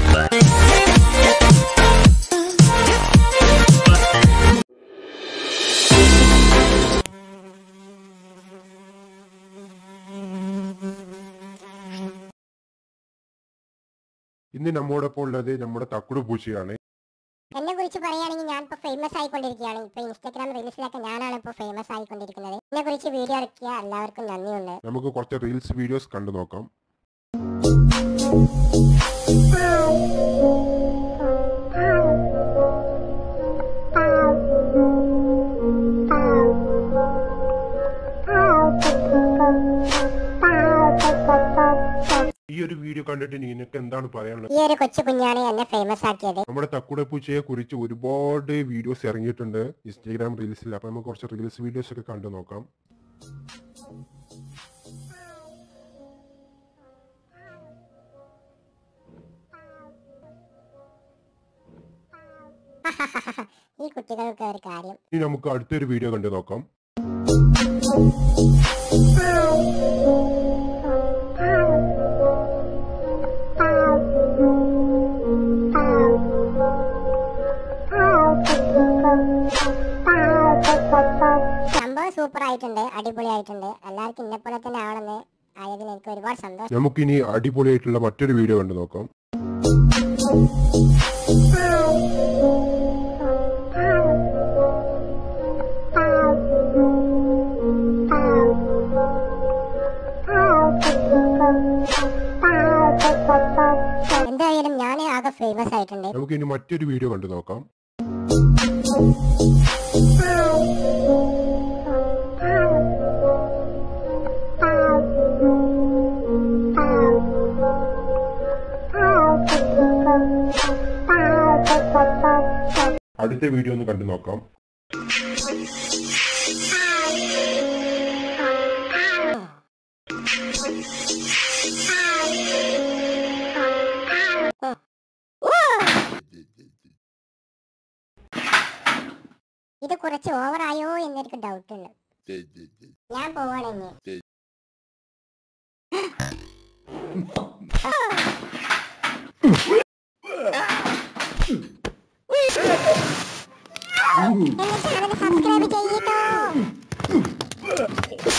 ഇന്ന് നമ്മോടൊപ്പം ഉള്ളത് നമ്മുടെ തക്കുടു പൂച്ചയാണ് എന്നെ കുറിച്ച് പറയുകയാണെങ്കിൽ ഞാൻ ഇപ്പോൾ ഫേമസ് ആയിക്കൊണ്ടിരിക്കുകയാണ് ഇപ്പോൾ ഇൻസ്റ്റാഗ്രാം റീൽസിലൊക്കെ ഞാനാണ് ഇപ്പോൾ ഫേമസ് ആയിക്കൊണ്ടിരിക്കുന്നത് എന്നെ കുറിച്ച് വീഡിയോ ഇറക്കിയ എല്ലാവർക്കും നന്ദിയുണ്ട് നമുക്ക് കുറച്ച് റീൽസ് വീഡിയോസ് കണ്ടു നോക്കാം ഈ ഒരു വീഡിയോ കണ്ടിട്ട് നിനക്ക് എന്താണ് പറയാനുള്ളത് ഈ ഒരു കൊച്ചു കുഞ്ഞാണ് എന്നെ ഫേമസ് ആക്കിയത് നമ്മുടെ തക്കുട പൂച്ചയെ കുറിച്ച് ഒരുപാട് വീഡിയോസ് ഇറങ്ങിയിട്ടുണ്ട് ഇൻസ്റ്റാഗ്രാം റീൽസിൽ അപ്പൊ നമുക്ക് കുറച്ച് റീൽസ് വീഡിയോസ് ഒക്കെ കണ്ടു നോക്കാം ഈ കുട്ടികൾക്ക് ഒരു കാര്യം ഇനി നമുക്ക് അടുത്തൊരു വീഡിയോ കണ്ടു നോക്കാം സംഭവം സൂപ്പർ ആയിട്ടുണ്ട് അടിപൊളിയായിട്ടുണ്ട് എല്ലാവർക്കും ഇന്നെ പോലെ തന്നെ ആണെന്ന് ആയതിൽ എനിക്ക് ഒരുപാട് സന്തോഷം നമുക്കിനി അടിപൊളിയായിട്ടുള്ള മറ്റൊരു വീഡിയോ കണ്ടു നോക്കാം എന്തായാലും ഞാൻ ആകെ ഫേമസ് ആയിട്ടുണ്ട് നമുക്കിനി മറ്റൊരു വീഡിയോ കണ്ടു നോക്കാം അടുത്ത വീഡിയോ ഒന്ന് കണ്ടു നോക്കാം ഇത് കുറച്ച് ഓവറായോ എന്നെനിക്ക് ഡൗട്ട് ഉണ്ട് ഞാൻ പോവാണെങ്കിൽ സബ്സ്ക്രൈബ് ചെയ്യട്ടോ